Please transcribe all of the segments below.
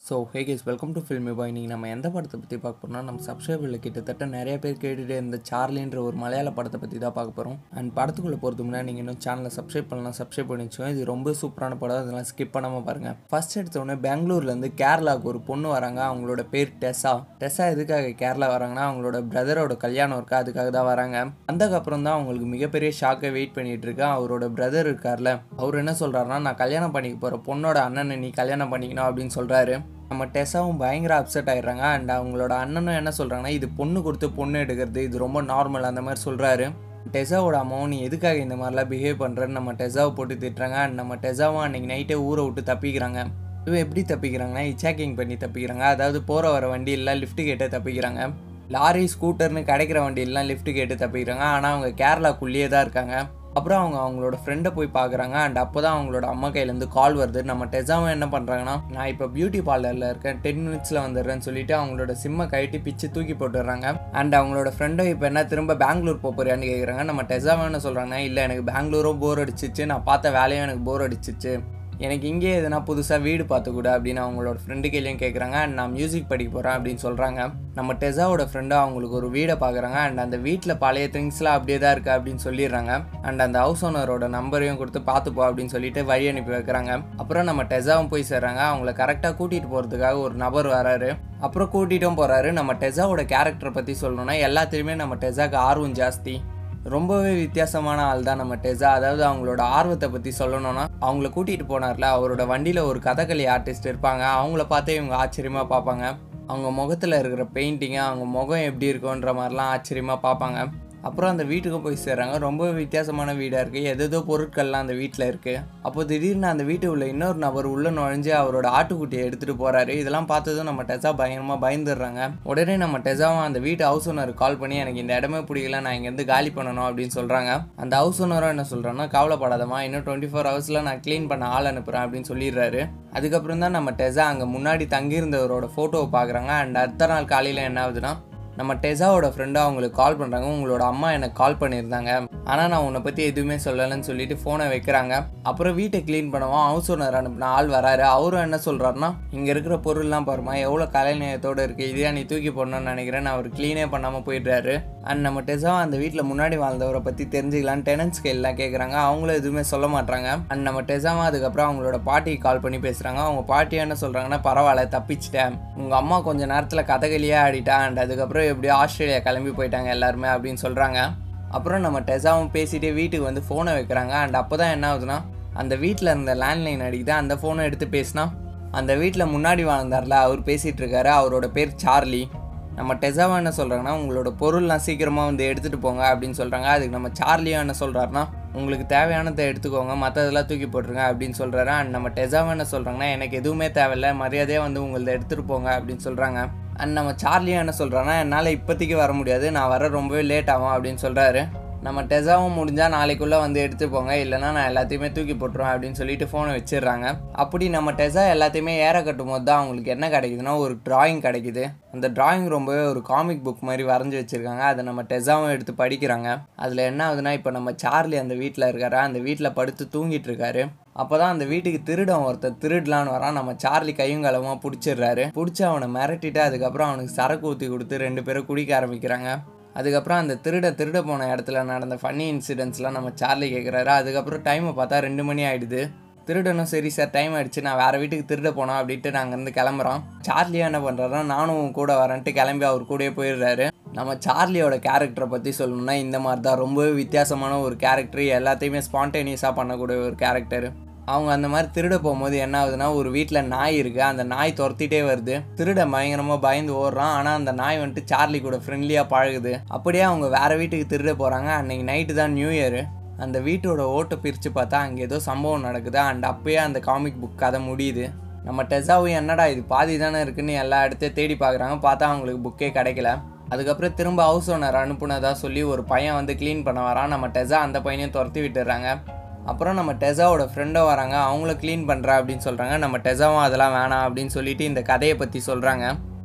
so hey guys welcome to filmy boy நீங்கள் நம்ம எந்த படத்தை பற்றி பார்க்க போறோம்னா நம்ம சப்ஸ்கிரைபரில் கிட்டத்தட்ட நிறைய பேர் கேட்டுகிட்டே இருந்த சார்லின்ற ஒரு மலையாள படத்தை பற்றி தான் பார்க்க போகிறோம் அண்ட் படத்துக்குள்ளே போகிறதுக்கு முன்னாடி நீங்கள் இன்னும் சேனலை சப்ஸ்கிரைப் பண்ணலாம் சப்ஸ்கிரைப் பண்ணி வச்சோம் இது ரொம்ப சூப்பரான படம் அதெல்லாம் ஸ்கிப் பண்ணாமல் பாருங்கள் ஃபர்ஸ்ட் எடுத்தோடனே பெங்களூர்லேருந்து கேரளாவுக்கு ஒரு பொண்ணு வராங்க அவங்களோட பேர் டெஸா டெஸா எதுக்காக கேரளா வராங்கன்னா அவங்களோட பிரதரோட கல்யாணம் இருக்கா அதுக்காக தான் வராங்க அதுக்கப்புறம் தான் அவங்களுக்கு மிகப்பெரிய ஷாக்கை வெயிட் பண்ணிட்டு இருக்கா அவரோட பிரதர் இருக்கார்ல அவர் என்ன சொல்கிறாருன்னா நான் கல்யாணம் பண்ணிக்க போகிற பொண்ணோட அண்ணனை நீ கல்யாணம் பண்ணிக்கணும் அப்படின்னு சொல்கிறாரு நம்ம டெஸாவும் பயங்கர அப்செட் ஆயிடுறாங்க அண்ட் அவங்களோட அண்ணனும் என்ன சொல்கிறாங்கன்னா இது பொண்ணு கொடுத்து பொண்ணு எடுக்கிறது இது ரொம்ப நார்மல் அந்த மாதிரி சொல்கிறாரு டெஸாவோட அம்மாவும் நீ எதுக்காக இந்த மாதிரிலாம் பிஹேவ் பண்ணுறன்னு நம்ம டெஸாவை போட்டு திட்டுறாங்க அண்ட் நம்ம டெஸாவும் அன்றைக்கி நைட்டே ஊரை விட்டு தப்பிக்கிறாங்க இவன் எப்படி தப்பிக்கிறாங்கன்னா சேக்கிங் பண்ணி தப்பிக்கிறாங்க அதாவது போகிற வர வண்டி எல்லாம் லிஃப்ட் கேட்டே தப்பிக்கிறாங்க லாரி ஸ்கூட்டர்னு கிடைக்கிற வண்டியெல்லாம் லிஃப்ட் கேட்டு தப்பிக்கிறாங்க ஆனால் அவங்க கேரளாக்குள்ளேயே தான் இருக்காங்க அப்புறம் அவங்க அவங்களோட ஃப்ரெண்டை போய் பார்க்குறாங்க அண்ட் அப்போ தான் அவங்களோட அம்மா கையிலேருந்து கால் வருது நம்ம டெஸாவும் என்ன பண்ணுறாங்கன்னா நான் இப்போ பியூட்டி பார்லரில் இருக்கேன் டென் மினிட்ஸில் வந்துடுறேன்னு சொல்லிட்டு அவங்களோட சிம்மை கழட்டி பிச்சு தூக்கி போட்டுடுறாங்க அண்ட் அவங்களோட ஃப்ரெண்டும் இப்போ என்ன திரும்ப பெங்களூர் போக போறியான்னு கேட்குறாங்க நம்ம டெஸாவும் என்ன சொல்கிறாங்கன்னா இல்லை எனக்கு பெங்களூரும் போர் அடிச்சிச்சு நான் பார்த்த வேலையும் எனக்கு போர் அடிச்சிச்சு எனக்கு இங்கே எதுனா புதுசாக வீடு பார்த்துக்கூட அப்படின்னு அவங்களோட ஃப்ரெண்டு கையிலையும் கேட்குறாங்க அண்ட் நான் மியூசிக் படிக்க போகிறேன் அப்படின்னு சொல்கிறாங்க நம்ம டெஸாவோட ஃப்ரெண்டு அவங்களுக்கு ஒரு வீடை பார்க்குறாங்க அண்ட் அந்த வீட்டில் பழைய திங்ஸ்லாம் அப்படியே தான் இருக்குது அப்படின்னு சொல்லிடுறாங்க அண்ட் அந்த ஹவுஸ் ஓனரோட நம்பரையும் கொடுத்து பார்த்துப்போ அப்படின்னு சொல்லிட்டு வழி அனுப்பி வைக்கிறாங்க அப்புறம் நம்ம டெஸாவும் போய் சேர்றாங்க அவங்கள கரெக்டாக கூட்டிகிட்டு போகிறதுக்காக ஒரு நபர் வராரு அப்புறம் கூட்டிகிட்டும் போகிறாரு நம்ம டெஸாவோட கேரக்டரை பற்றி சொல்லணும்னா எல்லாத்துலேயுமே நம்ம டெஸாக்கு ஆர்வம் ஜாஸ்தி ரொம்பவே வித்தியாசமான ஆள் தான் நம்ம டெஸா அதாவது அவங்களோட ஆர்வத்தை பற்றி சொல்லணும்னா அவங்கள கூட்டிகிட்டு போனார்ல அவரோட வண்டியில் ஒரு கதகளி ஆர்டிஸ்ட் இருப்பாங்க அவங்கள பார்த்தே இவங்க ஆச்சரியமாக பார்ப்பாங்க அவங்க முகத்தில் இருக்கிற பெயிண்டிங்கு அவங்க முகம் எப்படி இருக்குன்ற மாதிரிலாம் ஆச்சரியமாக பார்ப்பாங்க அப்புறம் அந்த வீட்டுக்கு போய் சேர்றாங்க ரொம்ப வித்தியாசமான வீடாக இருக்குது எதேதோ பொருட்கள்லாம் அந்த வீட்டில் இருக்குது அப்போ திடீர்னு அந்த வீட்டு உள்ள இன்னொரு நபர் உள்ளே நுழைஞ்சு அவரோட ஆட்டுக்குட்டியை எடுத்துகிட்டு போகிறாரு இதெல்லாம் பார்த்ததும் நம்ம டெஸா பயங்கரமாக பயந்துடுறாங்க உடனே நம்ம டெஸாவும் அந்த வீட்டு ஹவுஸ் ஓனருக்கு கால் பண்ணி எனக்கு இந்த இடமே பிடிக்கல நான் இங்கேருந்து காலி பண்ணணும் அப்படின்னு சொல்கிறாங்க அந்த ஹவுஸ் ஓனரும் என்ன சொல்கிறாங்கன்னா கவலைப்படாதமா இன்னும் டுவெண்ட்டி ஃபோர் ஹவர்ஸில் நான் க்ளீன் பண்ண ஆள் அனுப்புகிறேன் அப்படின்னு சொல்லிடுறாரு அதுக்கப்புறம் தான் நம்ம டெஸா அங்கே முன்னாடி தங்கியிருந்தவரோட ஃபோட்டோவை பார்க்குறாங்க அண்ட் அடுத்த நாள் காலையில் என்ன ஆகுதுன்னா நம்ம டெஸாவோட ஃப்ரெண்டு அவங்களுக்கு கால் பண்ணுறாங்க உங்களோட அம்மா எனக்கு கால் பண்ணியிருந்தாங்க ஆனால் நான் உன்னை பற்றி எதுவுமே சொல்லலைன்னு சொல்லிட்டு ஃபோனை வைக்கிறாங்க அப்புறம் வீட்டை க்ளீன் பண்ணுவோம் ஹவுஸ் ஓனர் அனுப்பின ஆள் வராரு அவரும் என்ன சொல்கிறாருன்னா இங்கே இருக்கிற பொருள்லாம் பாருமா எவ்வளோ கலைநயத்தோடு இருக்குது இதையா நீ தூக்கி போடணும்னு நினைக்கிறேன் அவர் க்ளீனே பண்ணாமல் போயிடுறாரு அண்ட் நம்ம டெஸா அந்த வீட்டில் முன்னாடி வாழ்ந்தவரை பற்றி தெரிஞ்சுக்கலாம் டெனன்ஸ் கையெல்லாம் கேட்குறாங்க அவங்களும் எதுவுமே சொல்ல மாட்டாங்க அண்ட் நம்ம டெஸாவும் அதுக்கப்புறம் அவங்களோட பாட்டிக்கு கால் பண்ணி பேசுகிறாங்க அவங்க பாட்டி என்ன சொல்கிறாங்கன்னா பரவாயில்ல தப்பிச்சிட்டேன் உங்கள் அம்மா கொஞ்சம் நேரத்தில் கதகளியே ஆடிட்டா அண்ட் அதுக்கப்புறம் எப்படியோ ஆஸ்திரேலியா கிளம்பி போயிட்டாங்க எல்லாருமே அப்படின்னு சொல்கிறாங்க அப்புறம் நம்ம டெஸாவும் பேசிகிட்டே வீட்டுக்கு வந்து ஃபோனை வைக்கிறாங்க அண்ட் அப்போ தான் என்ன ஆகுதுன்னா அந்த வீட்டில் இருந்த லேண்ட்லைன் அடிக்குது அந்த ஃபோனை எடுத்து பேசினா அந்த வீட்டில் முன்னாடி வாழ்ந்தார்ல அவர் பேசிகிட்டு இருக்காரு அவரோட பேர் சார்லி நம்ம டெஸாவா என்ன சொல்கிறாங்கன்னா உங்களோட பொருள்லாம் சீக்கிரமாக வந்து எடுத்துகிட்டு போங்க அப்படின்னு சொல்கிறாங்க அதுக்கு நம்ம சார்லியும் என்ன சொல்கிறாருன்னா உங்களுக்கு தேவையானதை எடுத்துக்கோங்க மற்றதெல்லாம் தூக்கி போட்டுருங்க அப்படின்னு சொல்கிறாரு அண்ட் நம்ம டெஸாவை என்ன சொல்கிறாங்கன்னா எனக்கு எதுவுமே தேவையில்ல மரியாதையாக வந்து உங்களது எடுத்துகிட்டு போங்க அப்படின்னு சொல்கிறாங்க அண்ட் நம்ம சார்லியும் என்ன சொல்கிறாங்கன்னா என்னால் இப்போதைக்கு வர முடியாது நான் வர ரொம்பவே லேட் ஆகும் அப்படின்னு சொல்கிறாரு நம்ம டெஸாவும் முடிஞ்சால் நாளைக்குள்ளே வந்து எடுத்து போங்க இல்லைனா நான் எல்லாத்தையுமே தூக்கி போட்டுருவேன் அப்படின்னு சொல்லிட்டு ஃபோனை வச்சிடுறாங்க அப்படி நம்ம டெஸா எல்லாத்தையுமே ஏற கட்டும் போது தான் அவங்களுக்கு என்ன கிடைக்குதுன்னா ஒரு டிராயிங் கிடைக்குது அந்த டிராயிங் ரொம்பவே ஒரு காமிக் புக் மாதிரி வரைஞ்சி வச்சுருக்காங்க அதை நம்ம டெஸாவும் எடுத்து படிக்கிறாங்க அதில் என்ன ஆகுதுன்னா இப்போ நம்ம சார்லி அந்த வீட்டில் இருக்காரு அந்த வீட்டில் படுத்து தூங்கிட்டு இருக்காரு அப்போ தான் அந்த வீட்டுக்கு திருடன் ஒருத்தர் திருடலான்னு வரான் நம்ம சார்லி கையும் களமாக பிடிச்சிடுறாரு பிடிச்சி அவனை மிரட்டிட்டு அதுக்கப்புறம் அவனுக்கு சரக்கு ஊற்றி கொடுத்து ரெண்டு பேரும் குடிக்க ஆரம்பிக்கிறாங்க அதுக்கப்புறம் அந்த திருட திருட போன இடத்துல நடந்த ஃபன்னி இன்சிடென்ட்ஸ்லாம் நம்ம சார்லி கேட்குறாரு அதுக்கப்புறம் டைமை பார்த்தா ரெண்டு மணி ஆகிடுது திருடனும் சரி சார் டைம் ஆயிடுச்சு நான் வேறு வீட்டுக்கு திருட போனோம் அப்படின்ட்டு நாங்கள் இருந்து கிளம்புறோம் சார்லியா என்ன பண்ணுறாருன்னா நானும் உன் கூட வரேன்ட்டு கிளம்பி அவர் கூடயே போயிடுறாரு நம்ம சார்லியோட கேரக்டரை பற்றி சொல்லணும்னா இந்த மாதிரி தான் ரொம்பவே வித்தியாசமான ஒரு கேரக்டர் எல்லாத்தையுமே ஸ்பான்டேனியஸாக பண்ணக்கூடிய ஒரு கேரக்டர் அவங்க அந்த மாதிரி திருட போகும்போது என்ன ஆகுதுன்னா ஒரு வீட்டில் நாய் இருக்குது அந்த நாய் துரத்திட்டே வருது திருட பயங்கரமாக பயந்து ஓடுறான் ஆனால் அந்த நாய் வந்துட்டு சார்லி கூட ஃப்ரெண்ட்லியாக பழகுது அப்படியே அவங்க வேறு வீட்டுக்கு திருட போகிறாங்க அன்றைக்கி நைட்டு தான் நியூ இயர் அந்த வீட்டோட ஓட்டை பிரித்து பார்த்தா அங்கே ஏதோ சம்பவம் நடக்குது அண்ட் அப்பயே அந்த காமிக் புக் கதை முடியுது நம்ம டெஸாவும் என்னடா இது பாதி தானே இருக்குன்னு எல்லா இடத்தையும் தேடி பார்க்குறாங்க பார்த்தா அவங்களுக்கு புக்கே கிடைக்கல அதுக்கப்புறம் திரும்ப ஹவுஸ் ஓனர் அனுப்புனதா சொல்லி ஒரு பையன் வந்து க்ளீன் பண்ண வரான் நம்ம டெஸா அந்த பையனையும் துரத்தி விட்டுறாங்க அப்புறம் நம்ம டெஸாவோட ஃப்ரெண்டும் வராங்க அவங்கள க்ளீன் பண்ணுறா அப்படின்னு சொல்கிறாங்க நம்ம டெஸாவும் அதெல்லாம் வேணாம் அப்படின்னு சொல்லிட்டு இந்த கதையை பற்றி சொல்கிறாங்க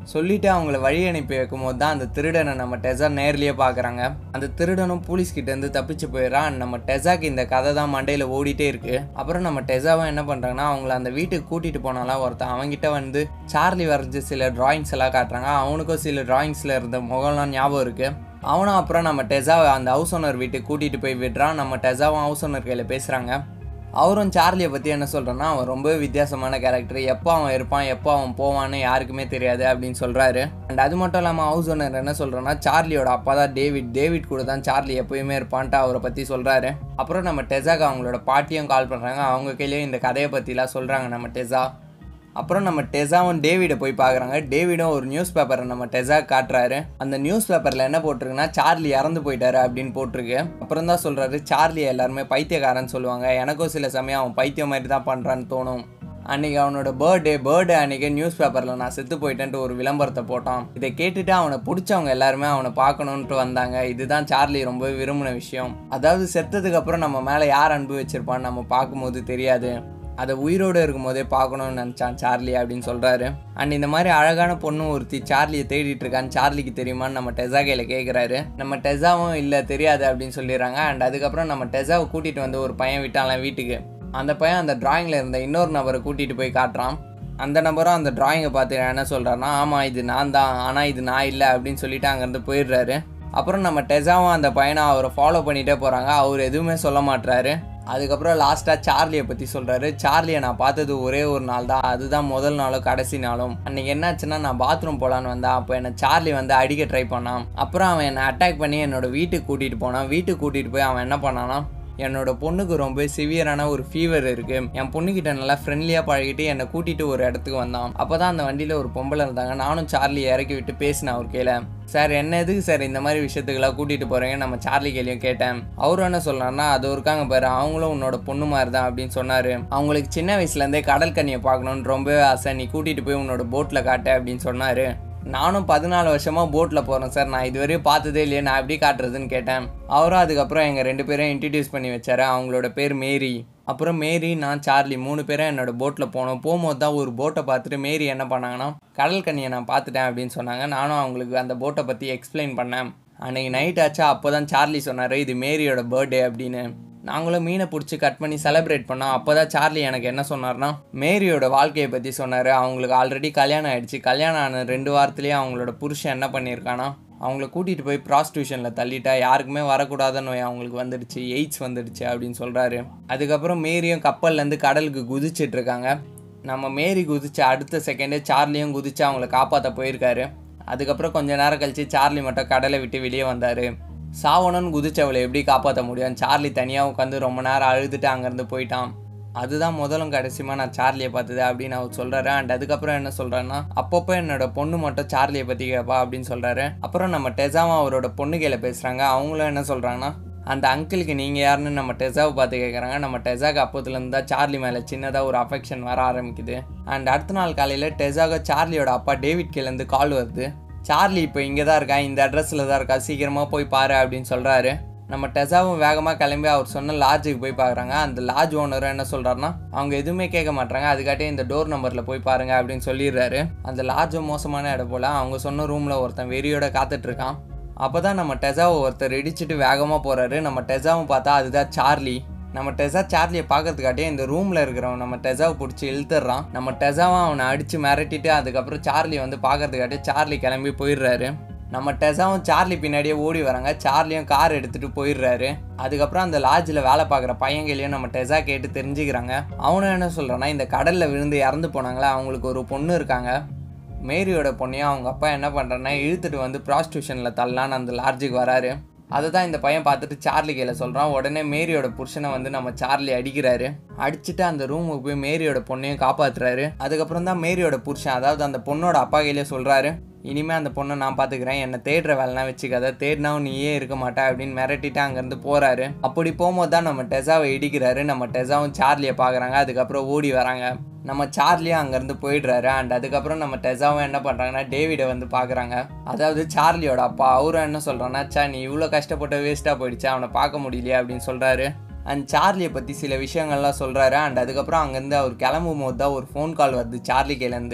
சொல்லிட்டு அவங்கள வழி அனுப்பி வைக்கும் போது தான் அந்த திருடனை நம்ம டெசா நேர்லயே பார்க்குறாங்க அந்த திருடனும் போலீஸ் கிட்ட இருந்து தப்பிச்சு போயிடறான் நம்ம டெசாக்கு இந்த கதை தான் மண்டையில் ஓடிட்டே இருக்கு அப்புறம் நம்ம டெசாவும் என்ன பண்ணுறாங்கன்னா அவங்கள அந்த வீட்டுக்கு கூட்டிட்டு போனாலாம் ஒருத்தன் அவங்கிட்ட வந்து சார்லி வரைஞ்ச சில டிராயிங்ஸ் எல்லாம் காட்டுறாங்க அவனுக்கும் சில டிராயிங்ஸில் இருந்த முகம்லாம் ஞாபகம் இருக்கு அவனும் அப்புறம் நம்ம டெசாவை அந்த ஹவுஸ் ஓனர் வீட்டுக்கு கூட்டிட்டு போய் விடுறான் நம்ம டெசாவும் ஹவுஸ் ஓனர் கையில் பேசுகிறாங்க அவரும் சார்லியை பற்றி என்ன சொல்கிறேன்னா அவன் ரொம்ப வித்தியாசமான கேரக்டர் எப்போ அவன் இருப்பான் எப்போ அவன் போவான்னு யாருக்குமே தெரியாது அப்படின்னு சொல்கிறாரு அண்ட் அது மட்டும் இல்லாமல் ஹவுஸ் ஓனர் என்ன சொல்கிறேன்னா சார்லியோட அப்பா தான் டேவிட் டேவிட் கூட தான் சார்லி எப்பயுமே இருப்பான்ட்டு அவரை பற்றி சொல்கிறாரு அப்புறம் நம்ம டெசாக்கு அவங்களோட பாட்டியும் கால் பண்ணுறாங்க அவங்க கையிலேயும் இந்த கதையை பற்றிலாம் சொல்கிறாங்க நம்ம டெசா அப்புறம் நம்ம டெசாவும் டேவிடை போய் பார்க்குறாங்க டேவிடும் ஒரு நியூஸ் பேப்பரை நம்ம டெசா காட்டுறாரு அந்த நியூஸ் பேப்பரில் என்ன போட்டிருக்குன்னா சார்லி இறந்து போயிட்டாரு அப்படின்னு போட்டிருக்கு அப்புறம் தான் சொல்கிறாரு சார்லி எல்லாருமே பைத்தியக்காரன்னு சொல்லுவாங்க எனக்கும் சில சமயம் அவன் பைத்தியம் மாதிரி தான் பண்ணுறான்னு தோணும் அன்னைக்கு அவனோட பர்த்டே பர்த்டே அன்னைக்கு நியூஸ் பேப்பரில் நான் செத்து போயிட்டேன்ட்டு ஒரு விளம்பரத்தை போட்டான் இதை கேட்டுட்டு அவனை பிடிச்சவங்க எல்லாருமே அவனை பார்க்கணுன்ட்டு வந்தாங்க இதுதான் சார்லி ரொம்ப விரும்பின விஷயம் அதாவது செத்ததுக்கு அப்புறம் நம்ம மேலே யார் அன்பு வச்சிருப்பான்னு நம்ம பார்க்கும்போது தெரியாது அதை உயிரோடு இருக்கும்போதே பார்க்கணும்னு நினச்சான் சார்லி அப்படின்னு சொல்கிறாரு அண்ட் இந்த மாதிரி அழகான பொண்ணு ஒருத்தி சார்லியை தேடிட்டு இருக்கான்னு சார்லிக்கு தெரியுமான்னு நம்ம டெசா கையில் கேட்குறாரு நம்ம டெசாவும் இல்லை தெரியாது அப்படின்னு சொல்லிடுறாங்க அண்ட் அதுக்கப்புறம் நம்ம டெசாவை கூட்டிகிட்டு வந்து ஒரு பையன் விட்டான்லாம் வீட்டுக்கு அந்த பையன் அந்த டிராயிங்கில் இருந்த இன்னொரு நபரை கூட்டிகிட்டு போய் காட்டுறான் அந்த நபரும் அந்த டிராயிங்கை பார்த்து என்ன சொல்கிறாருன்னா ஆமாம் இது நான் தான் ஆனால் இது நான் இல்லை அப்படின்னு சொல்லிட்டு அங்கேருந்து போயிடுறாரு அப்புறம் நம்ம டெசாவும் அந்த பையனை அவரை ஃபாலோ பண்ணிகிட்டே போகிறாங்க அவர் எதுவுமே சொல்ல மாட்றாரு அதுக்கப்புறம் லாஸ்ட்டாக சார்லியை பற்றி சொல்கிறாரு சார்லியை நான் பார்த்தது ஒரே ஒரு நாள் தான் அதுதான் முதல் நாளும் கடைசி நாளும் அன்றைக்கி என்னாச்சுன்னா நான் பாத்ரூம் போகலான்னு வந்தேன் அப்போ என்னை சார்லி வந்து அடிக்க ட்ரை பண்ணான் அப்புறம் அவன் என்னை அட்டாக் பண்ணி என்னோட வீட்டுக்கு கூட்டிகிட்டு போனான் வீட்டுக்கு கூட்டிகிட்டு போய் அவன் என்ன பண்ணானா என்னோட பொண்ணுக்கு ரொம்ப சிவியரான ஒரு ஃபீவர் இருக்கு என் பொண்ணுக்கிட்ட நல்லா ஃப்ரெண்ட்லியாக பழகிட்டு என்னை கூட்டிட்டு ஒரு இடத்துக்கு வந்தான் அப்போ தான் அந்த வண்டியில் ஒரு பொம்பளை இருந்தாங்க நானும் சார்லி இறக்கி விட்டு பேசினேன் அவர் கீழே சார் என்ன எதுக்கு சார் இந்த மாதிரி விஷயத்துக்கெல்லாம் கூட்டிகிட்டு போகிறீங்க நம்ம சார்லி கேள்வியும் கேட்டேன் அவரும் என்ன சொல்றாருன்னா அது இருக்காங்க பாரு அவங்களும் உன்னோட பொண்ணு மாதிரி தான் அப்படின்னு சொன்னார் அவங்களுக்கு சின்ன வயசுலேருந்தே கடல் கண்ணியை பார்க்கணுன்னு ரொம்பவே ஆசை நீ கூட்டிகிட்டு போய் உன்னோட போட்டில் காட்ட அப்படின்னு சொன்னார் நானும் பதினாலு வருஷமாக போட்டில் போகிறேன் சார் நான் இதுவரையும் பார்த்ததே இல்லையே நான் எப்படி காட்டுறதுன்னு கேட்டேன் அவரும் அதுக்கப்புறம் எங்கள் ரெண்டு பேரும் இன்ட்ரடியூஸ் பண்ணி வச்சாரு அவங்களோட பேர் மேரி அப்புறம் மேரி நான் சார்லி மூணு பேரும் என்னோட போட்டில் போனோம் போகும்போது தான் ஒரு போட்டை பார்த்துட்டு மேரி என்ன பண்ணாங்கன்னா கடல் கண்ணியை நான் பார்த்துட்டேன் அப்படின்னு சொன்னாங்க நானும் அவங்களுக்கு அந்த போட்டை பற்றி எக்ஸ்பிளைன் பண்ணேன் அன்னைக்கு நைட் ஆச்சா அப்போ தான் சார்லி சொன்னார் இது மேரியோட பர்த்டே அப்படின்னு நாங்களும் மீனை பிடிச்சி கட் பண்ணி செலிப்ரேட் பண்ணோம் அப்போ தான் சார்லி எனக்கு என்ன சொன்னார்னா மேரியோட வாழ்க்கையை பற்றி சொன்னார் அவங்களுக்கு ஆல்ரெடி கல்யாணம் ஆயிடுச்சு கல்யாணம் ஆன ரெண்டு வாரத்துலேயே அவங்களோட புருஷன் என்ன பண்ணியிருக்கானா அவங்கள கூட்டிகிட்டு போய் ப்ராஸ்டியூஷனில் தள்ளிட்டா யாருக்குமே வரக்கூடாத நோய் அவங்களுக்கு வந்துடுச்சு எய்ட்ஸ் வந்துடுச்சு அப்படின்னு சொல்கிறாரு அதுக்கப்புறம் மேரியும் கப்பல்லேருந்து கடலுக்கு குதிச்சிட்டு இருக்காங்க நம்ம மேரி குதிச்ச அடுத்த செகண்டே சார்லியும் குதிச்சு அவங்கள காப்பாற்ற போயிருக்காரு அதுக்கப்புறம் கொஞ்ச நேரம் கழிச்சு சார்லி மட்டும் கடலை விட்டு வெளியே வந்தார் சாவணும்னு குதிச்சவளை எப்படி காப்பாற்ற முடியும் சார்லி தனியாக உட்காந்து ரொம்ப நேரம் அழுதுட்டு அங்கேருந்து போயிட்டான் அதுதான் முதலும் கடைசியுமா நான் சார்லியை பார்த்தது அப்படின்னு அவர் சொல்கிறாரு அண்ட் அதுக்கப்புறம் என்ன சொல்கிறேன்னா அப்பப்போ என்னோட பொண்ணு மட்டும் சார்லியை பற்றி கேட்பா அப்படின்னு சொல்கிறாரு அப்புறம் நம்ம டெசாவும் அவரோட பொண்ணு கையில் பேசுகிறாங்க அவங்களும் என்ன சொல்கிறாங்கன்னா அந்த அங்கிளுக்கு நீங்கள் யாருன்னு நம்ம டெசாவை பார்த்து கேட்குறாங்க நம்ம டெசாக்கு அப்போதுலேருந்து தான் சார்லி மேலே சின்னதாக ஒரு அஃபெக்ஷன் வர ஆரம்பிக்குது அண்ட் அடுத்த நாள் காலையில் டெசாக சார்லியோட அப்பா டேவிட் கீழேருந்து கால் வருது சார்லி இப்போ இங்கே தான் இருக்கா இந்த அட்ரஸில் தான் இருக்கா சீக்கிரமாக போய் பாரு அப்படின்னு சொல்கிறாரு நம்ம டெசாவும் வேகமாக கிளம்பி அவர் சொன்ன லாட்ஜுக்கு போய் பார்க்குறாங்க அந்த லாட்ஜ் ஓனரும் என்ன சொல்கிறாருன்னா அவங்க எதுவுமே கேட்க மாட்டாங்க அதுக்காட்டி இந்த டோர் நம்பரில் போய் பாருங்க அப்படின்னு சொல்லிடுறாரு அந்த லாட்ஜும் மோசமான இடம் போல் அவங்க சொன்ன ரூமில் ஒருத்தன் வெறியோட காத்துட்டு இருக்கான் அப்போ தான் நம்ம டெசாவை ஒருத்தர் இடிச்சிட்டு வேகமாக போகிறாரு நம்ம டெசாவும் பார்த்தா அதுதான் சார்லி நம்ம டெசா சார்லியை பார்க்கறதுக்காட்டியே இந்த ரூமில் இருக்கிறவன் நம்ம டெசாவை பிடிச்சி இழுத்துடுறான் நம்ம டெசாவை அவனை அடித்து மிரட்டிட்டு அதுக்கப்புறம் சார்லி வந்து பார்க்கறதுக்காட்டியே சார்லி கிளம்பி போயிடுறாரு நம்ம டெசாவும் சார்லி பின்னாடியே ஓடி வராங்க சார்லியும் கார் எடுத்துகிட்டு போயிடுறாரு அதுக்கப்புறம் அந்த லாட்ஜில் வேலை பார்க்குற பையங்களையும் நம்ம டெசா கேட்டு தெரிஞ்சுக்கிறாங்க அவனும் என்ன சொல்கிறான்னா இந்த கடலில் விழுந்து இறந்து போனாங்களே அவங்களுக்கு ஒரு பொண்ணு இருக்காங்க மேரியோட பொண்ணையும் அவங்க அப்பா என்ன பண்ணுறேன்னா இழுத்துட்டு வந்து ப்ராஸ்டியூஷனில் தள்ளலான்னு அந்த லாட்ஜுக்கு வராரு அதை தான் இந்த பையன் பார்த்துட்டு சார்லி கையில் சொல்கிறான் உடனே மேரியோட புருஷனை வந்து நம்ம சார்லி அடிக்கிறாரு அடிச்சுட்டு அந்த ரூமுக்கு போய் மேரியோட பொண்ணையும் காப்பாத்துறாரு அதுக்கப்புறம் தான் மேரியோட புருஷன் அதாவது அந்த பொண்ணோட அப்பா கையிலே சொல்கிறாரு இனிமே அந்த பொண்ணை நான் பார்த்துக்கிறேன் என்னை தேடுற வேலைலாம் வச்சுக்காத தேடினாவும் நீயே இருக்க மாட்டா அப்படின்னு மிரட்டிட்டு அங்கேருந்து போகிறாரு அப்படி போகும்போது தான் நம்ம டெசாவை இடிக்கிறாரு நம்ம டெசாவும் சார்லியை பார்க்குறாங்க அதுக்கப்புறம் ஓடி வராங்க நம்ம சார்லியும் அங்கேருந்து போயிடுறாரு அண்ட் அதுக்கப்புறம் நம்ம டெசாவும் என்ன பண்ணுறாங்கன்னா டேவிடை வந்து பார்க்குறாங்க அதாவது சார்லியோட அப்பா அவரும் என்ன சொல்கிறான்னா சா நீ இவ்வளோ கஷ்டப்பட்டு வேஸ்ட்டாக போயிடுச்சு அவனை பார்க்க முடியலையே அப்படின்னு சொல்கிறாரு அண்ட் சார்லியை பற்றி சில விஷயங்கள்லாம் சொல்கிறாரு அண்ட் அதுக்கப்புறம் அங்கேருந்து அவர் கிளம்பும் போது தான் ஒரு ஃபோன் கால் வருது சார்லி கையிலேருந்து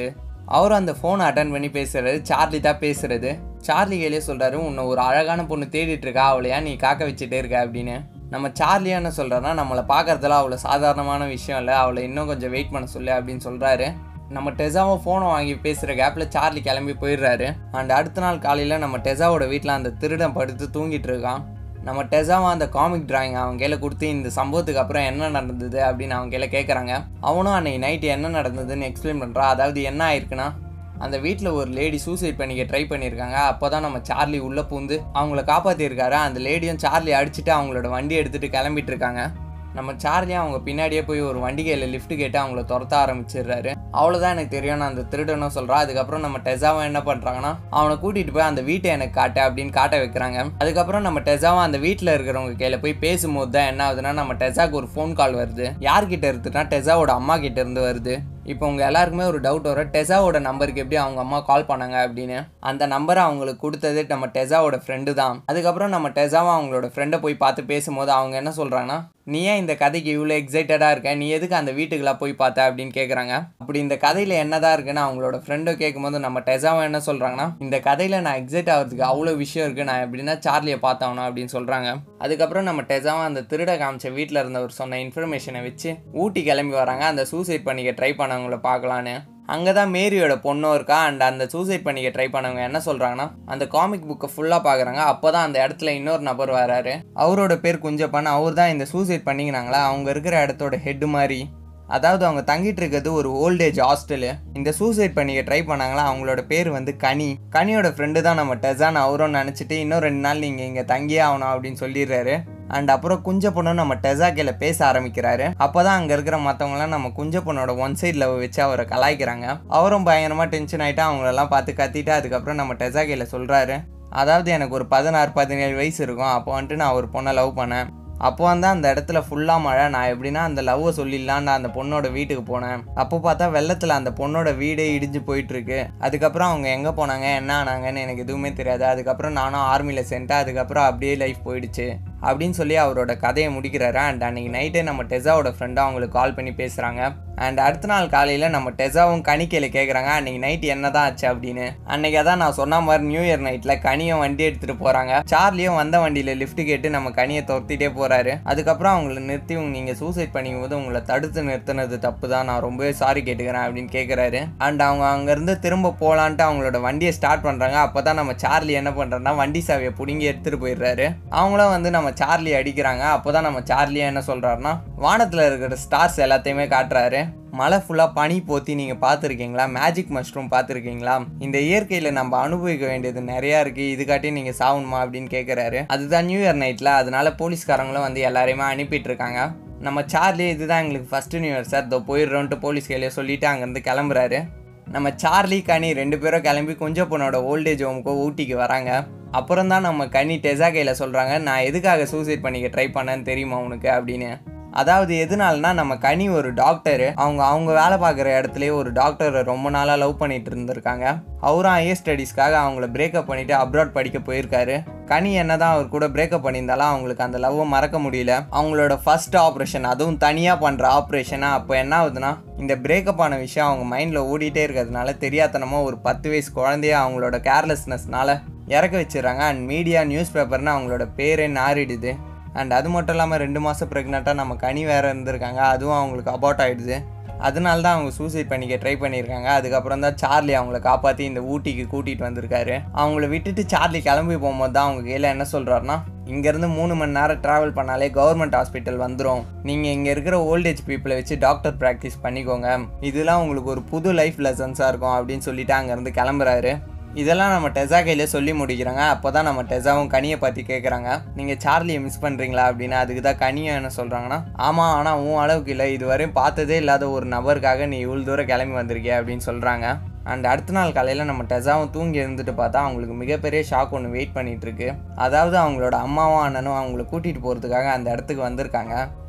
அவரும் அந்த ஃபோனை அட்டன் பண்ணி பேசுறது சார்லி தான் பேசுறது சார்லி கையிலே சொல்றாரு உன்னை ஒரு அழகான பொண்ணு தேடிட்டு இருக்கா அவளையா நீ காக்க வச்சுட்டே இருக்க அப்படின்னு நம்ம சார்லியா என்ன சொல்றாருன்னா நம்மளை பார்க்கறதுல அவ்வளோ சாதாரணமான விஷயம் இல்லை அவளை இன்னும் கொஞ்சம் வெயிட் பண்ண சொல்லு அப்படின்னு சொல்றாரு நம்ம டெசாவை ஃபோனை வாங்கி பேசுகிற கேப்பில் சார்லி கிளம்பி போயிடுறாரு அண்ட் அடுத்த நாள் காலையில் நம்ம டெசாவோட வீட்டில் அந்த திருடன் படுத்து தூங்கிட்டு இருக்கான் நம்ம டெசாவை அந்த காமிக் டிராயிங் அவன் கையில் கொடுத்து இந்த சம்பவத்துக்கு அப்புறம் என்ன நடந்தது அப்படின்னு அவன் கையில் கேட்குறாங்க அவனும் அன்னைக்கு நைட்டு என்ன நடந்ததுன்னு எக்ஸ்பிளைன் பண்ணுறான் அதாவது என்ன ஆயிருக்குன்னா அந்த வீட்டில் ஒரு லேடி சூசைட் பண்ணிக்க ட்ரை பண்ணியிருக்காங்க அப்போ தான் நம்ம சார்லி உள்ளே பூந்து அவங்கள காப்பாற்றிருக்காரு அந்த லேடியும் சார்லி அடிச்சுட்டு அவங்களோட வண்டி எடுத்துகிட்டு கிளம்பிட்டு இருக்காங்க நம்ம சார்லியும் அவங்க பின்னாடியே போய் ஒரு வண்டி கையில் லிஃப்ட் கேட்டு அவங்கள துரத்த ஆரம்பிச்சிடுறாரு அவ்வளோதான் எனக்கு தெரியும் அந்த திருடனும் சொல்கிறான் அதுக்கப்புறம் நம்ம டெசாவை என்ன பண்ணுறாங்கன்னா அவனை கூட்டிகிட்டு போய் அந்த வீட்டை எனக்கு காட்டு அப்படின்னு காட்ட வைக்கிறாங்க அதுக்கப்புறம் நம்ம டெசாவை அந்த வீட்டில் இருக்கிறவங்க கையில் போய் பேசும்போது தான் என்ன ஆகுதுன்னா நம்ம டெசாக்கு ஒரு ஃபோன் கால் வருது யார்கிட்ட இருக்குன்னா டெசாவோட அம்மா கிட்ட இருந்து வருது இப்போ உங்கள் எல்லாருக்குமே ஒரு டவுட் வரும் டெசாவோட நம்பருக்கு எப்படி அவங்க அம்மா கால் பண்ணாங்க அப்படின்னு அந்த நம்பரை அவங்களுக்கு கொடுத்தது நம்ம டெசாவோட ஃப்ரெண்டு தான் அதுக்கப்புறம் நம்ம டெசாவை அவங்களோட ஃப்ரெண்டை போய் பார்த்து பேசும்போது அவங்க என்ன சொல்கிறாங்கன்னா நீ ஏன் இந்த கதைக்கு இவ்வளோ எக்ஸைட்டடாக இருக்க நீ எதுக்கு அந்த வீட்டுக்கெல்லாம் போய் பார்த்த அப்படின்னு கேட்குறாங்க அப்படி இந்த கதையில் என்னதான் இருக்குன்னு அவங்களோட ஃப்ரெண்டை கேட்கும்போது நம்ம டெசாவை என்ன சொல்கிறாங்கன்னா இந்த கதையில் நான் எக்ஸைட் ஆகிறதுக்கு அவ்வளோ விஷயம் இருக்குது நான் எப்படின்னா சார்லியை பார்த்தாகணும் அப்படின்னு சொல்கிறாங்க அதுக்கப்புறம் நம்ம டெசாவை அந்த திருட காமிச்ச வீட்டில் இருந்தவர் சொன்ன இன்ஃபர்மேஷனை வச்சு ஊட்டி கிளம்பி வராங்க அந்த சூசைட் பண்ணிக்க ட்ரை பண்ணவங்கள பார்க்கலான்னு அங்கே தான் மேரியோட பொண்ணும் இருக்கா அண்ட் அந்த சூசைட் பண்ணிக்க ட்ரை பண்ணவங்க என்ன சொல்கிறாங்கன்னா அந்த காமிக் புக்கை ஃபுல்லாக பார்க்குறாங்க அப்போ தான் அந்த இடத்துல இன்னொரு நபர் வராரு அவரோட பேர் குஞ்சப்பன் அவர் தான் இந்த சூசைட் பண்ணிக்கிறாங்களா அவங்க இருக்கிற இடத்தோட ஹெட் மாதிரி அதாவது அவங்க தங்கிட்டு இருக்கிறது ஒரு ஓல்டேஜ் ஹாஸ்டலு இந்த சூசைட் பண்ணிக்க ட்ரை பண்ணாங்களா அவங்களோட பேர் வந்து கனி கனியோட ஃப்ரெண்டு தான் நம்ம டெசான் அவரும் நினச்சிட்டு இன்னும் ரெண்டு நாள் நீங்கள் இங்கே தங்கியே ஆகணும் அப்படின்னு சொல்லிடுறாரு அண்ட் அப்புறம் குஞ்ச பொண்ணு நம்ம டெசாக்கில பேச ஆரம்பிக்கிறாரு அப்போதான் அங்கே இருக்கிற மற்றவங்களாம் நம்ம குஞ்ச பொண்ணோட ஒன் சைட் லவ் வச்சு அவரை கலாய்க்கிறாங்க அவரும் பயங்கரமாக டென்ஷன் ஆகிட்டு அவங்களெல்லாம் பார்த்து கத்திட்டு அதுக்கப்புறம் நம்ம டெசாக்கில சொல்கிறாரு அதாவது எனக்கு ஒரு பதினாறு பதினேழு வயசு இருக்கும் அப்போ வந்துட்டு நான் ஒரு பொண்ணை லவ் பண்ணேன் அப்போ வந்து அந்த இடத்துல ஃபுல்லாக மழை நான் எப்படின்னா அந்த லவ்வை சொல்லிடலான்னு அந்த பொண்ணோட வீட்டுக்கு போனேன் அப்போ பார்த்தா வெள்ளத்தில் அந்த பொண்ணோட வீடே இடிஞ்சு போயிட்டு இருக்கு அதுக்கப்புறம் அவங்க எங்கே போனாங்க என்ன ஆனாங்கன்னு எனக்கு எதுவுமே தெரியாது அதுக்கப்புறம் நானும் ஆர்மியில் சேர்ந்துட்டேன் அதுக்கப்புறம் அப்படியே லைஃப் போயிடுச்சு அப்படின்னு சொல்லி அவரோட கதையை முடிக்கிறாரு அண்ட் அன்னைக்கு நைட்டே நம்ம டெசாவோட ஃப்ரெண்டாக அவங்களுக்கு கால் பண்ணி பேசுகிறாங்க அண்ட் அடுத்த நாள் காலையில் நம்ம டெசாவும் கனிக்கையில் கேட்குறாங்க அன்னைக்கு நைட் என்ன தான் ஆச்சு அப்படின்னு அன்னைக்கு அதான் நான் சொன்ன மாதிரி நியூ இயர் நைட்டில் கனியும் வண்டி எடுத்துகிட்டு போகிறாங்க சார்லியும் வந்த வண்டியில் லிஃப்ட் கேட்டு நம்ம கனியை துரத்திட்டே போகிறாரு அதுக்கப்புறம் அவங்கள நிறுத்தி நீங்கள் சூசைட் பண்ணிக்கும் போது உங்களை தடுத்து நிறுத்தினது தப்பு தான் நான் ரொம்பவே சாரி கேட்டுக்கிறேன் அப்படின்னு கேட்குறாரு அண்ட் அவங்க அங்கேருந்து திரும்ப போகலான்ட்டு அவங்களோட வண்டியை ஸ்டார்ட் பண்ணுறாங்க அப்போ தான் நம்ம சார்லி என்ன பண்ணுறோன்னா வண்டி சாவியை பிடுங்கி எடுத்துகிட்டு போயிடுறாரு அவங்களும் வந்து நம்ம சார்லி அடிக்கிறாங்க அப்போ தான் நம்ம சார்லியா என்ன சொல்கிறாருன்னா வானத்தில் இருக்கிற ஸ்டார்ஸ் எல்லாத்தையுமே காட்டுறாரு மழை ஃபுல்லாக பனி போத்தி நீங்கள் பார்த்துருக்கீங்களா மேஜிக் மஷ்ரூம் பார்த்துருக்கீங்களா இந்த இயற்கையில் நம்ம அனுபவிக்க வேண்டியது நிறையா இருக்குது இதுக்காட்டி நீங்கள் சாகணுமா அப்படின்னு கேட்குறாரு அதுதான் நியூ இயர் நைட்டில் அதனால போலீஸ்காரங்களும் வந்து எல்லாரையுமே அனுப்பிட்டு இருக்காங்க நம்ம சார்லி இதுதான் எங்களுக்கு ஃபஸ்ட்டு நியூ இயர் சார் இதோ போயிடுறோன்ட்டு போலீஸ் கையிலே சொல்லிட்டு அங்கேருந்து கிளம்புறாரு நம்ம சார்லி கனி ரெண்டு பேரும் கிளம்பி கொஞ்சம் பொண்ணோட ஓல்டேஜ் ஹோமுக்கோ ஊட்டிக்கு வராங்க அப்புறம் தான் நம்ம கனி டெசா கையில் சொல்கிறாங்க நான் எதுக்காக சூசைட் பண்ணிக்க ட்ரை பண்ணேன்னு தெரியுமா உனக்கு அப்படின்னு அதாவது எதனாலனா நம்ம கனி ஒரு டாக்டரு அவங்க அவங்க வேலை பார்க்குற இடத்துலயே ஒரு டாக்டரை ரொம்ப நாளாக லவ் பண்ணிட்டு இருந்திருக்காங்க அவரும் ஹையர் ஸ்டடீஸ்க்காக அவங்கள பிரேக்கப் பண்ணிட்டு அப்ராட் படிக்க போயிருக்காரு கனி என்னதான் அவர் கூட பிரேக்கப் பண்ணியிருந்தாலும் அவங்களுக்கு அந்த லவ்வை மறக்க முடியல அவங்களோட ஃபர்ஸ்ட் ஆப்ரேஷன் அதுவும் தனியாக பண்ணுற ஆப்ரேஷனாக அப்போ என்ன ஆகுதுன்னா இந்த பிரேக்கப் ஆன விஷயம் அவங்க மைண்டில் ஓடிட்டே இருக்கிறதுனால தெரியாதனமாக ஒரு பத்து வயசு குழந்தைய அவங்களோட கேர்லெஸ்னஸ்னால இறக்க வச்சிடுறாங்க அண்ட் மீடியா நியூஸ் பேப்பர்னு அவங்களோட பேரே நாரிடுது அண்ட் அது மட்டும் இல்லாமல் ரெண்டு மாதம் ப்ரெக்னெண்ட்டாக நம்ம கனி வேறு இருந்திருக்காங்க அதுவும் அவங்களுக்கு அபார்ட் ஆகிடுது அதனால தான் அவங்க சூசைட் பண்ணிக்க ட்ரை பண்ணியிருக்காங்க அதுக்கப்புறம் தான் சார்லி அவங்கள காப்பாற்றி இந்த ஊட்டிக்கு கூட்டிகிட்டு வந்திருக்காரு அவங்கள விட்டுட்டு சார்லி கிளம்பி போகும்போது தான் அவங்க கையில் என்ன சொல்கிறாருன்னா இங்கேருந்து மூணு மணி நேரம் ட்ராவல் பண்ணாலே கவர்மெண்ட் ஹாஸ்பிட்டல் வந்துடும் நீங்கள் இங்கே இருக்கிற ஓல்டேஜ் பீப்புளை வச்சு டாக்டர் ப்ராக்டிஸ் பண்ணிக்கோங்க இதெல்லாம் உங்களுக்கு ஒரு புது லைஃப் லெசன்ஸாக இருக்கும் அப்படின்னு சொல்லிட்டு அங்கேருந்து கிளம்புறாரு இதெல்லாம் நம்ம டெசா கையிலே சொல்லி முடிக்கிறாங்க அப்போ தான் நம்ம டெசாவும் கனியை பற்றி கேட்குறாங்க நீங்கள் சார்லியை மிஸ் பண்ணுறீங்களா அப்படின்னு அதுக்கு தான் கனியும் என்ன சொல்கிறாங்கன்னா ஆமாம் ஆனால் உன் அளவுக்கு இல்லை இதுவரையும் பார்த்ததே இல்லாத ஒரு நபருக்காக நீ இவ்வளோ தூரம் கிளம்பி வந்திருக்கிய அப்படின்னு சொல்கிறாங்க அண்ட் அடுத்த நாள் காலையில் நம்ம டெசாவும் தூங்கி இருந்துட்டு பார்த்தா அவங்களுக்கு மிகப்பெரிய ஷாக் ஒன்று வெயிட் பண்ணிட்டு இருக்கு அதாவது அவங்களோட அம்மாவும் அண்ணனும் அவங்கள கூட்டிகிட்டு போகிறதுக்காக அந்த இடத்துக்கு வந்திருக்காங்க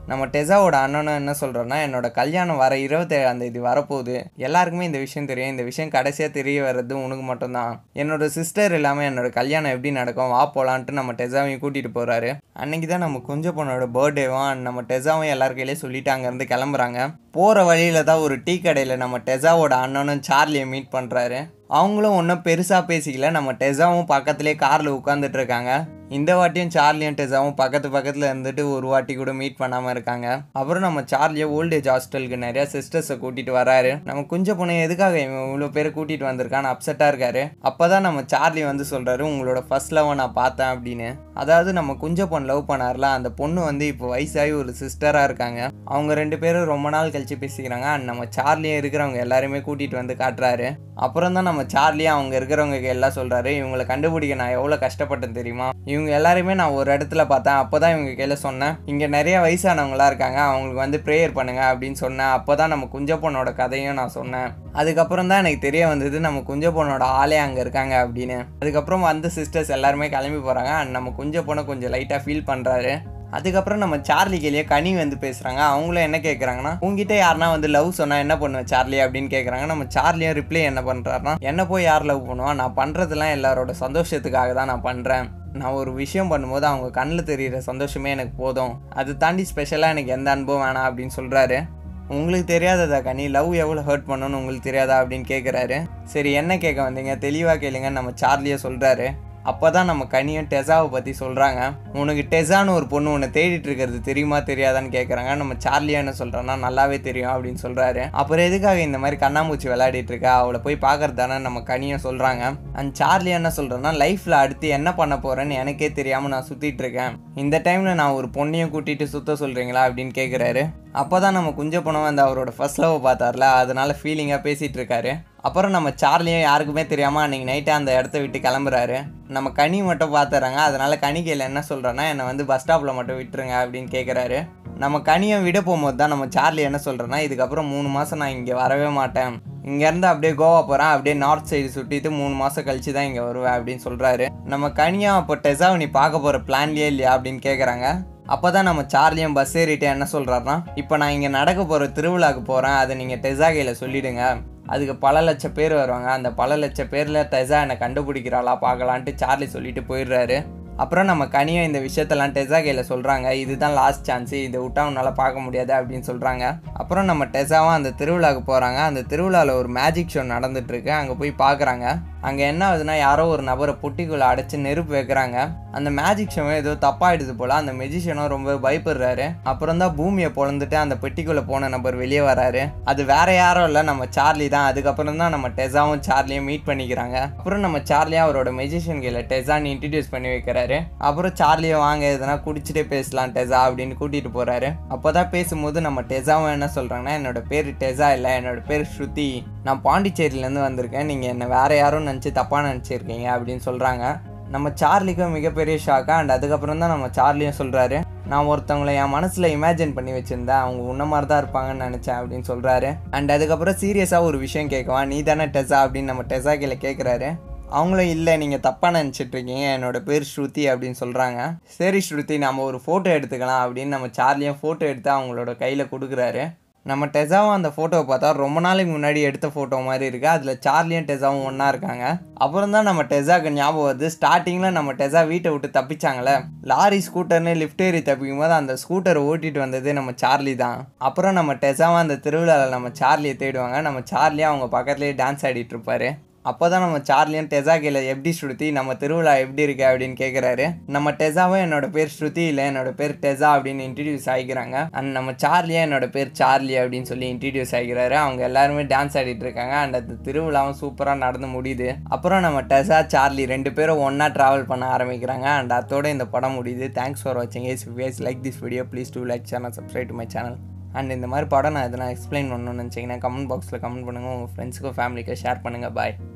நம்ம டெசாவோட அண்ணனும் என்ன சொல்கிறோன்னா என்னோட கல்யாணம் வர இருபத்தேழாம் தேதி வரப்போகுது எல்லாருக்குமே இந்த விஷயம் தெரியும் இந்த விஷயம் கடைசியாக தெரிய வர்றது உனக்கு மட்டும்தான் என்னோட சிஸ்டர் இல்லாமல் என்னோட கல்யாணம் எப்படி நடக்கும் வா போகலான்ட்டு நம்ம டெசாவையும் கூட்டிகிட்டு போகிறாரு அன்னைக்கு தான் நம்ம குஞ்ச பொண்ணோட பர்த்டேவும் நம்ம டெசாவும் எல்லார் கையிலேயே சொல்லிட்டு அங்கேருந்து கிளம்புறாங்க போகிற வழியில் தான் ஒரு டீ கடையில் நம்ம டெசாவோட அண்ணனும் சார்லியை மீட் பண்ணுறாரு அவங்களும் ஒன்றும் பெருசாக பேசிக்கல நம்ம டெசாவும் பக்கத்துலேயே காரில் உட்காந்துட்டு இருக்காங்க இந்த வாட்டியும் சார்லியும் டெசாவும் பக்கத்து பக்கத்தில் இருந்துட்டு ஒரு வாட்டி கூட மீட் பண்ணாமல் இருக்காங்க அப்புறம் நம்ம சார்லியை ஓல்டேஜ் ஹாஸ்டலுக்கு நிறைய சிஸ்டர்ஸை கூட்டிகிட்டு வராரு நம்ம குஞ்ச பொண்ணு எதுக்காக இவன் இவ்வளோ பேரை கூட்டிகிட்டு வந்திருக்கான்னு அப்செட்டாக இருக்காரு அப்போ தான் நம்ம சார்லி வந்து சொல்கிறாரு உங்களோட ஃபர்ஸ்ட் லவ் நான் பார்த்தேன் அப்படின்னு அதாவது நம்ம குஞ்ச பொண்ணு லவ் பண்ணார்ல அந்த பொண்ணு வந்து இப்போ வயசாகி ஒரு சிஸ்டராக இருக்காங்க அவங்க ரெண்டு பேரும் ரொம்ப நாள் கழிச்சு பேசிக்கிறாங்க அண்ட் நம்ம சார்லியும் இருக்கிறவங்க எல்லாருமே கூட்டிகிட்டு வந்து காட்டுறாரு அப்புறம் தான் நம்ம சார்லியும் அவங்க இருக்கிறவங்க எல்லாம் சொல்கிறாரு இவங்களை கண்டுபிடிக்க நான் எவ்வளோ கஷ்டப்பட்டேன் தெரியுமா இவங்க எல்லாருமே நான் ஒரு இடத்துல பார்த்தேன் அப்போ தான் இவங்க கையில் சொன்னேன் இங்கே நிறைய வயசானவங்களா இருக்காங்க அவங்களுக்கு வந்து ப்ரேயர் பண்ணுங்க அப்படின்னு சொன்னேன் அப்போ தான் நம்ம குஞ்ச பொண்ணோட கதையும் நான் சொன்னேன் அதுக்கப்புறம் தான் எனக்கு தெரிய வந்தது நம்ம குஞ்ச பொண்ணோட ஆளே அங்கே இருக்காங்க அப்படின்னு அதுக்கப்புறம் வந்த சிஸ்டர்ஸ் எல்லாருமே கிளம்பி போகிறாங்க அண்ட் நம்ம குஞ்ச பொண்ணை கொஞ்சம் லைட்டாக ஃபீல் பண்ணுறாரு அதுக்கப்புறம் நம்ம சார்லி கேலியே கனி வந்து பேசுகிறாங்க அவங்களும் என்ன கேட்குறாங்கன்னா உங்ககிட்ட யாருனா வந்து லவ் சொன்னால் என்ன பண்ணுவேன் சார்லி அப்படின்னு கேட்குறாங்க நம்ம சார்லியும் ரிப்ளை என்ன பண்ணுறாருனா என்ன போய் யார் லவ் பண்ணுவான் நான் பண்ணுறதெல்லாம் எல்லாரோட சந்தோஷத்துக்காக தான் நான் பண்ணுறேன் நான் ஒரு விஷயம் பண்ணும்போது அவங்க கண்ணில் தெரிகிற சந்தோஷமே எனக்கு போதும் அது தாண்டி ஸ்பெஷலாக எனக்கு எந்த அனுபவம் வேணாம் அப்படின்னு சொல்கிறாரு உங்களுக்கு தெரியாததா கனி லவ் எவ்வளோ ஹர்ட் பண்ணணும்னு உங்களுக்கு தெரியாதா அப்படின்னு கேட்குறாரு சரி என்ன கேட்க வந்தீங்க தெளிவாக கேளுங்க நம்ம சார்லியை சொல்கிறாரு அப்போ தான் நம்ம கனியும் டெசாவை பற்றி சொல்கிறாங்க உனக்கு டெசான்னு ஒரு பொண்ணு உன்னை தேடிட்டு இருக்கிறது தெரியுமா தெரியாதான்னு கேட்குறாங்க நம்ம சார்லியா என்ன சொல்கிறோன்னா நல்லாவே தெரியும் அப்படின்னு சொல்கிறாரு அப்புறம் எதுக்காக இந்த மாதிரி கண்ணாமூச்சி விளையாடிட்டு இருக்கா அவளை போய் பார்க்கறது தானே நம்ம கனியும் சொல்கிறாங்க அண்ட் சார்லி என்ன சொல்கிறேன்னா லைஃப்பில் அடுத்து என்ன பண்ண போகிறேன்னு எனக்கே தெரியாமல் நான் சுற்றிட்டு இருக்கேன் இந்த டைமில் நான் ஒரு பொண்ணையும் கூட்டிகிட்டு சுத்த சொல்கிறீங்களா அப்படின்னு கேட்குறாரு அப்போ தான் நம்ம குஞ்ச பணம் வந்து அவரோட ஃபர்ஸ்ட் லவ் பார்த்தார்ல அதனால ஃபீலிங்காக பேசிகிட்டு இருக்காரு அப்புறம் நம்ம சார்லியும் யாருக்குமே தெரியாமல் அன்றைக்கி நைட்டு அந்த இடத்த விட்டு கிளம்புறாரு நம்ம கனி மட்டும் பார்த்துறாங்க அதனால கனிக்கையில் என்ன சொல்கிறேன்னா என்னை வந்து பஸ் ஸ்டாப்பில் மட்டும் விட்டுருங்க அப்படின்னு கேட்குறாரு நம்ம கனியை விட போகும்போது தான் நம்ம சார்லி என்ன சொல்கிறேன்னா இதுக்கப்புறம் மூணு மாதம் நான் இங்கே வரவே மாட்டேன் இங்கேருந்து அப்படியே கோவா போகிறேன் அப்படியே நார்த் சைடு சுற்றிட்டு மூணு மாதம் கழிச்சு தான் இங்கே வருவேன் அப்படின்னு சொல்கிறாரு நம்ம கனியாக அப்போ டெசாவை நீ பார்க்க போகிற பிளான்லேயே இல்லையா அப்படின்னு கேட்குறாங்க அப்போ தான் நம்ம சார்லியும் பஸ் ஏறிட்டு என்ன சொல்கிறாருன்னா இப்போ நான் இங்கே நடக்க போகிற திருவிழாக்கு போகிறேன் அதை நீங்கள் டெசாகையில் சொல்லிவிடுங்க அதுக்கு பல லட்சம் பேர் வருவாங்க அந்த பல லட்சம் பேரில் டெசா என்னை கண்டுபிடிக்கிறாளா பார்க்கலான்ட்டு சார்லி சொல்லிட்டு போயிடுறாரு அப்புறம் நம்ம கனியும் இந்த விஷயத்தெல்லாம் டெசா கையில் சொல்கிறாங்க இதுதான் லாஸ்ட் சான்ஸு இதை விட்டா உன்னால் பார்க்க முடியாது அப்படின்னு சொல்கிறாங்க அப்புறம் நம்ம டெசாவும் அந்த திருவிழாவுக்கு போகிறாங்க அந்த திருவிழாவில் ஒரு மேஜிக் ஷோ நடந்துட்டுருக்கு அங்கே போய் பார்க்குறாங்க அங்கே என்ன ஆகுதுன்னா யாரோ ஒரு நபரை பொட்டிக்குள்ளே அடைச்சி நெருப்பு வைக்கிறாங்க அந்த மேஜிக் ஷோவை ஏதோ தப்பாயிடுது போல் அந்த மெஜிஷியனும் ரொம்ப பயப்படுறாரு அப்புறம் தான் பூமியை பொழந்துட்டு அந்த பெட்டிக்குள்ளே போன நபர் வெளியே வராரு அது வேற யாரும் இல்லை நம்ம சார்லி தான் அதுக்கப்புறம் தான் நம்ம டெசாவும் சார்லியும் மீட் பண்ணிக்கிறாங்க அப்புறம் நம்ம சார்லியும் அவரோட மெஜிஷியன் கையில் டெசான்னு இன்ட்ரடியூஸ் பண்ணி வைக்கிறாரு அப்புறம் சார்லியை வாங்க எதுனா குடிச்சிட்டே பேசலாம் டெசா அப்படின்னு கூட்டிகிட்டு போகிறாரு அப்போ தான் பேசும்போது நம்ம டெசாவும் என்ன சொல்கிறாங்கன்னா என்னோட பேர் டெசா இல்லை என்னோட பேர் ஸ்ருதி நான் பாண்டிச்சேரியிலேருந்து வந்திருக்கேன் நீங்கள் என்னை வேற யாரும் நினச்சி தப்பாக நினச்சிருக்கீங்க அப்படின்னு சொல்கிறாங்க நம்ம சார்லிக்கும் மிகப்பெரிய ஷாக்கா அண்ட் அதுக்கப்புறம் தான் நம்ம சார்லியும் சொல்கிறாரு நான் ஒருத்தவங்களை என் மனசில் இமேஜின் பண்ணி வச்சுருந்தேன் அவங்க உன்ன மாதிரி தான் இருப்பாங்கன்னு நினச்சேன் அப்படின்னு சொல்கிறாரு அண்ட் அதுக்கப்புறம் சீரியஸாக ஒரு விஷயம் கேட்கவா நீ தானே டெசா அப்படின்னு நம்ம டெசா கீழே கேட்குறாரு அவங்களும் இல்லை நீங்கள் தப்பாக நினச்சிட்டு இருக்கீங்க என்னோட பேர் ஸ்ருதி அப்படின்னு சொல்கிறாங்க சரி ஸ்ருதி நம்ம ஒரு ஃபோட்டோ எடுத்துக்கலாம் அப்படின்னு நம்ம சார்லியும் ஃபோட்டோ எடுத்து அவங்களோட கையில் கொடுக்குறாரு நம்ம டெசாவும் அந்த ஃபோட்டோவை பார்த்தா ரொம்ப நாளைக்கு முன்னாடி எடுத்த ஃபோட்டோ மாதிரி இருக்குது அதில் சார்லியும் டெசாவும் ஒன்றா இருக்காங்க அப்புறம் தான் நம்ம டெசாக்கு ஞாபகம் வருது ஸ்டார்டிங்கில் நம்ம டெசா வீட்டை விட்டு தப்பிச்சாங்களே லாரி ஸ்கூட்டர்னு லிஃப்ட் ஏறி தப்பிக்கும் போது அந்த ஸ்கூட்டரை ஓட்டிட்டு வந்தது நம்ம சார்லி தான் அப்புறம் நம்ம டெசாவும் அந்த திருவிழாவில் நம்ம சார்லியை தேடுவாங்க நம்ம சார்லியும் அவங்க பக்கத்துலேயே டான்ஸ் ஆடிட்டு இருப்பாரு அப்போ தான் நம்ம சார்லியும் டெசா கையில் எப்படி ஸ்ருதி நம்ம திருவிழா எப்படி இருக்கு அப்படின்னு கேட்குறாரு நம்ம டெசாவும் என்னோட பேர் ஸ்ருதி இல்லை என்னோட பேர் டெசா அப்படின்னு இன்ட்ரடியூஸ் ஆகிக்கிறாங்க அண்ட் நம்ம சார்லியும் என்னோட பேர் சார்லி அப்படின்னு சொல்லி இன்ட்ரடியூஸ் ஆகிக்கிறாரு அவங்க எல்லாருமே டான்ஸ் ஆடிட்டு இருக்காங்க அண்ட் அந்த திருவிழாவும் சூப்பராக நடந்து முடியுது அப்புறம் நம்ம டெசா சார்லி ரெண்டு பேரும் ஒன்றா ட்ராவல் பண்ண ஆரம்பிக்கிறாங்க அண்ட் அதோட இந்த படம் முடியுது தேங்க்ஸ் ஃபார் வாட்சிங் is ways like this video please do like channel subscribe to my channel and இந்த மாதிரி படம் நான் எதனா எக்ஸ்பிளைன் பண்ணணும்னு நினச்சிங்கன்னா கமெண்ட் பாக்ஸில் கமெண்ட் பண்ணுங்கள் உங்கள் ஃப்ரெண்ட்ஸுக்கும் ஃபேமிலிக்கும் ஷேர் பண்ணுங்கள் பாய்